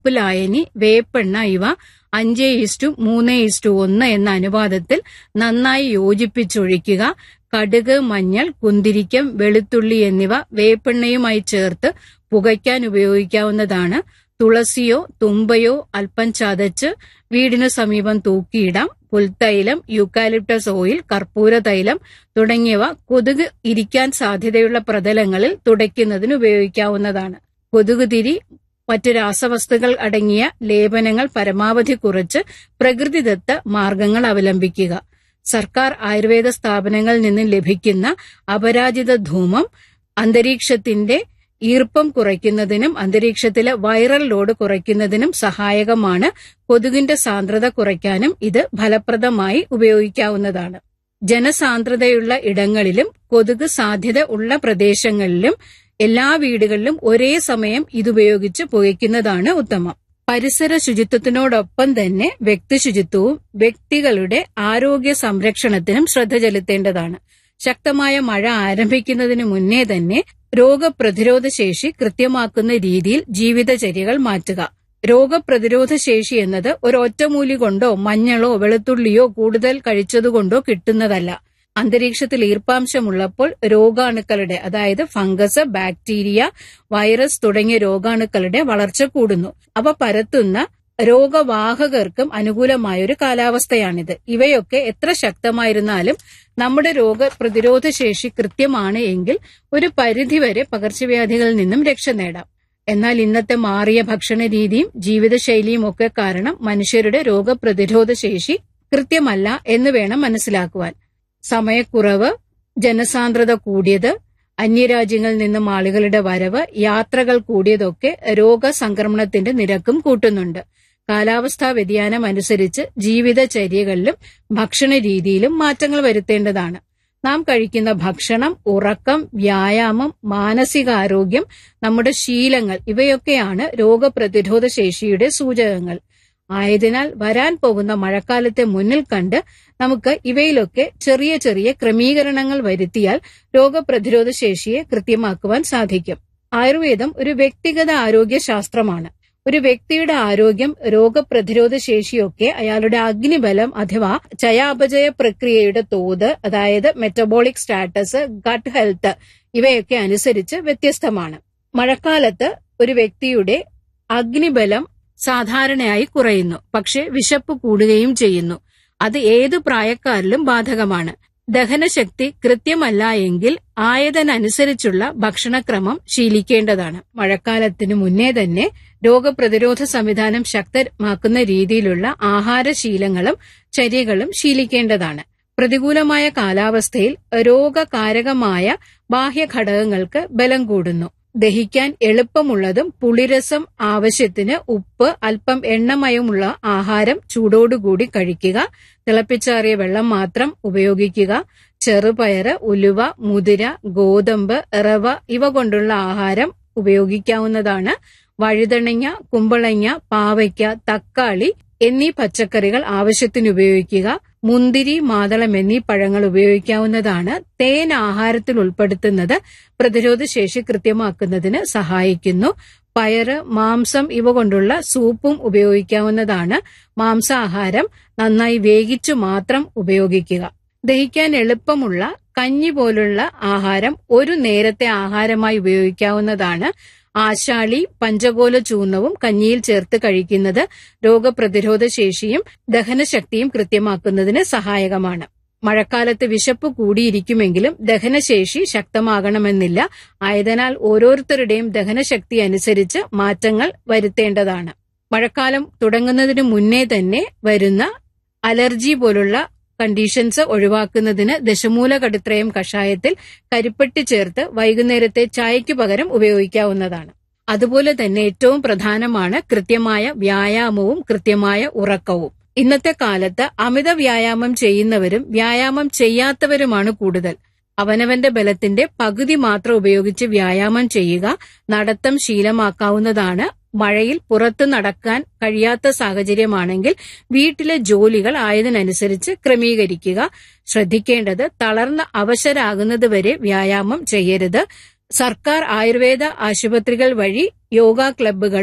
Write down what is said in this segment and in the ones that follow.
ഉപ്പ് ലായനി വേപ്പെണ്ണ ഇവ അഞ്ച് ഇസ്റ്റു മൂന്ന് ഇസ്റ്റു ഒന്ന് എന്ന അനുപാതത്തിൽ നന്നായി യോജിപ്പിച്ചൊഴിക്കുക കടുക് മഞ്ഞൾ കുന്തിരിക്കം വെളുത്തുള്ളി എന്നിവ വേപ്പെണ്ണയുമായി ചേർത്ത് പുകയ്ക്കാൻ ഉപയോഗിക്കാവുന്നതാണ് തുളസിയോ തുമ്പയോ അല്പം ചതച്ച് വീടിനു സമീപം തൂക്കിയിടാം പുൽത്തൈലം യൂക്കാലിപ്റ്റസ് ഓയിൽ കർപ്പൂര തൈലം തുടങ്ങിയവ കൊതുക് ഇരിക്കാൻ സാധ്യതയുള്ള പ്രതലങ്ങളിൽ തുടയ്ക്കുന്നതിന് ഉപയോഗിക്കാവുന്നതാണ് കൊതുക് തിരി മറ്റ് രാസവസ്തുക്കൾ അടങ്ങിയ ലേപനങ്ങൾ പരമാവധി കുറച്ച് പ്രകൃതിദത്ത മാർഗങ്ങൾ അവലംബിക്കുക സർക്കാർ ആയുർവേദ സ്ഥാപനങ്ങളിൽ നിന്നും ലഭിക്കുന്ന അപരാജിത ധൂമം അന്തരീക്ഷത്തിന്റെ ഈർപ്പം കുറയ്ക്കുന്നതിനും അന്തരീക്ഷത്തിലെ വൈറൽ ലോഡ് കുറയ്ക്കുന്നതിനും സഹായകമാണ് കൊതുകിന്റെ സാന്ദ്രത കുറയ്ക്കാനും ഇത് ഫലപ്രദമായി ഉപയോഗിക്കാവുന്നതാണ് ജനസാന്ദ്രതയുള്ള ഇടങ്ങളിലും കൊതുക് സാധ്യത ഉള്ള പ്രദേശങ്ങളിലും എല്ലാ വീടുകളിലും ഒരേ സമയം ഇതുപയോഗിച്ച് പുകയ്ക്കുന്നതാണ് ഉത്തമം പരിസര ശുചിത്വത്തിനോടൊപ്പം തന്നെ വ്യക്തി ശുചിത്വവും വ്യക്തികളുടെ ആരോഗ്യ സംരക്ഷണത്തിനും ശ്രദ്ധ ചെലുത്തേണ്ടതാണ് ശക്തമായ മഴ ആരംഭിക്കുന്നതിന് മുന്നേ തന്നെ രോഗപ്രതിരോധ ശേഷി കൃത്യമാക്കുന്ന രീതിയിൽ ജീവിതചര്യകൾ മാറ്റുക രോഗപ്രതിരോധ ശേഷി എന്നത് ഒരു ഒറ്റമൂലി കൊണ്ടോ മഞ്ഞളോ വെളുത്തുള്ളിയോ കൂടുതൽ കഴിച്ചതുകൊണ്ടോ കിട്ടുന്നതല്ല അന്തരീക്ഷത്തിൽ ഈർപ്പാംശമുള്ളപ്പോൾ രോഗാണുക്കളുടെ അതായത് ഫംഗസ് ബാക്ടീരിയ വൈറസ് തുടങ്ങിയ രോഗാണുക്കളുടെ വളർച്ച കൂടുന്നു അവ പരത്തുന്ന രോഗവാഹകർക്കും അനുകൂലമായൊരു കാലാവസ്ഥയാണിത് ഇവയൊക്കെ എത്ര ശക്തമായിരുന്നാലും നമ്മുടെ രോഗപ്രതിരോധ ശേഷി കൃത്യമാണ് എങ്കിൽ ഒരു പരിധിവരെ പകർച്ചവ്യാധികളിൽ നിന്നും രക്ഷ നേടാം എന്നാൽ ഇന്നത്തെ മാറിയ ഭക്ഷണ രീതിയും ജീവിതശൈലിയും ഒക്കെ കാരണം മനുഷ്യരുടെ രോഗപ്രതിരോധ ശേഷി കൃത്യമല്ല എന്ന് വേണം മനസ്സിലാക്കുവാൻ സമയക്കുറവ് ജനസാന്ദ്രത കൂടിയത് അന്യരാജ്യങ്ങളിൽ നിന്നും ആളുകളുടെ വരവ് യാത്രകൾ കൂടിയതൊക്കെ രോഗസംക്രമണത്തിന്റെ നിരക്കും കൂട്ടുന്നുണ്ട് കാലാവസ്ഥാ വ്യതിയാനം അനുസരിച്ച് ജീവിതചര്യകളിലും ഭക്ഷണ രീതിയിലും മാറ്റങ്ങൾ വരുത്തേണ്ടതാണ് നാം കഴിക്കുന്ന ഭക്ഷണം ഉറക്കം വ്യായാമം മാനസികാരോഗ്യം നമ്മുടെ ശീലങ്ങൾ ഇവയൊക്കെയാണ് രോഗപ്രതിരോധ ശേഷിയുടെ സൂചകങ്ങൾ ആയതിനാൽ വരാൻ പോകുന്ന മഴക്കാലത്തെ മുന്നിൽ കണ്ട് നമുക്ക് ഇവയിലൊക്കെ ചെറിയ ചെറിയ ക്രമീകരണങ്ങൾ വരുത്തിയാൽ രോഗപ്രതിരോധ ശേഷിയെ കൃത്യമാക്കുവാൻ സാധിക്കും ആയുർവേദം ഒരു വ്യക്തിഗത ആരോഗ്യ ശാസ്ത്രമാണ് ഒരു വ്യക്തിയുടെ ആരോഗ്യം രോഗപ്രതിരോധ ശേഷിയൊക്കെ അയാളുടെ അഗ്നിബലം അഥവാ ചയാപചയ പ്രക്രിയയുടെ തോത് അതായത് മെറ്റബോളിക് സ്റ്റാറ്റസ് ഗട്ട് ഹെൽത്ത് ഇവയൊക്കെ അനുസരിച്ച് വ്യത്യസ്തമാണ് മഴക്കാലത്ത് ഒരു വ്യക്തിയുടെ അഗ്നിബലം സാധാരണയായി കുറയുന്നു പക്ഷെ വിശപ്പ് കൂടുകയും ചെയ്യുന്നു അത് ഏത് പ്രായക്കാരിലും ബാധകമാണ് ദഹനശക്തി കൃത്യമല്ല എങ്കിൽ ആയതിനനുസരിച്ചുള്ള ഭക്ഷണക്രമം ശീലിക്കേണ്ടതാണ് മഴക്കാലത്തിനു മുന്നേ തന്നെ രോഗപ്രതിരോധ സംവിധാനം ശക്തമാക്കുന്ന രീതിയിലുള്ള ആഹാരശീലങ്ങളും ചര്യകളും ശീലിക്കേണ്ടതാണ് പ്രതികൂലമായ കാലാവസ്ഥയിൽ രോഗകാരകമായ ബാഹ്യഘടകങ്ങൾക്ക് ബലം കൂടുന്നു ദഹിക്കാൻ എളുപ്പമുള്ളതും പുളിരസം ആവശ്യത്തിന് ഉപ്പ് അല്പം എണ്ണമയമുള്ള ആഹാരം ചൂടോടുകൂടി കഴിക്കുക തിളപ്പിച്ചാറിയ വെള്ളം മാത്രം ഉപയോഗിക്കുക ചെറുപയറ് ഉലുവ മുതിര ഗോതമ്പ് റവ ഇവ കൊണ്ടുള്ള ആഹാരം ഉപയോഗിക്കാവുന്നതാണ് വഴുതണങ്ങ കുമ്പളങ്ങ പാവയ്ക്ക തക്കാളി എന്നീ പച്ചക്കറികൾ ആവശ്യത്തിന് ഉപയോഗിക്കുക മുന്തിരി മാതളം എന്നീ പഴങ്ങൾ ഉപയോഗിക്കാവുന്നതാണ് തേൻ ആഹാരത്തിൽ ഉൾപ്പെടുത്തുന്നത് പ്രതിരോധ ശേഷി കൃത്യമാക്കുന്നതിന് സഹായിക്കുന്നു പയറ് മാംസം ഇവ കൊണ്ടുള്ള സൂപ്പും ഉപയോഗിക്കാവുന്നതാണ് മാംസാഹാരം നന്നായി വേവിച്ചു മാത്രം ഉപയോഗിക്കുക ദഹിക്കാൻ എളുപ്പമുള്ള കഞ്ഞി പോലുള്ള ആഹാരം ഒരു നേരത്തെ ആഹാരമായി ഉപയോഗിക്കാവുന്നതാണ് ആശാളി പഞ്ചകോല ചൂർണവും കഞ്ഞിയിൽ ചേർത്ത് കഴിക്കുന്നത് രോഗപ്രതിരോധ ശേഷിയും ദഹനശക്തിയും കൃത്യമാക്കുന്നതിന് സഹായകമാണ് മഴക്കാലത്ത് വിശപ്പ് കൂടിയിരിക്കുമെങ്കിലും ദഹനശേഷി ശക്തമാകണമെന്നില്ല ആയതിനാൽ ഓരോരുത്തരുടെയും ദഹനശക്തി അനുസരിച്ച് മാറ്റങ്ങൾ വരുത്തേണ്ടതാണ് മഴക്കാലം തുടങ്ങുന്നതിന് മുന്നേ തന്നെ വരുന്ന അലർജി പോലുള്ള കണ്ടീഷൻസ് ഒഴിവാക്കുന്നതിന് ദശമൂല കടുത്രയം കഷായത്തിൽ കരിപ്പെട്ടി ചേർത്ത് വൈകുന്നേരത്തെ ചായയ്ക്ക് പകരം ഉപയോഗിക്കാവുന്നതാണ് അതുപോലെ തന്നെ ഏറ്റവും പ്രധാനമാണ് കൃത്യമായ വ്യായാമവും കൃത്യമായ ഉറക്കവും ഇന്നത്തെ കാലത്ത് അമിത വ്യായാമം ചെയ്യുന്നവരും വ്യായാമം ചെയ്യാത്തവരുമാണ് കൂടുതൽ അവനവന്റെ ബലത്തിന്റെ പകുതി മാത്രം ഉപയോഗിച്ച് വ്യായാമം ചെയ്യുക നടത്തം ശീലമാക്കാവുന്നതാണ് മഴയിൽ പുറത്തു നടക്കാൻ കഴിയാത്ത സാഹചര്യമാണെങ്കിൽ വീട്ടിലെ ജോലികൾ ആയതിനനുസരിച്ച് ക്രമീകരിക്കുക ശ്രദ്ധിക്കേണ്ടത് തളർന്ന അവശരാകുന്നത് വരെ വ്യായാമം ചെയ്യരുത് സർക്കാർ ആയുർവേദ ആശുപത്രികൾ വഴി യോഗ ക്ലബ്ബുകളും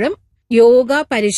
യോഗ പരിശീലനം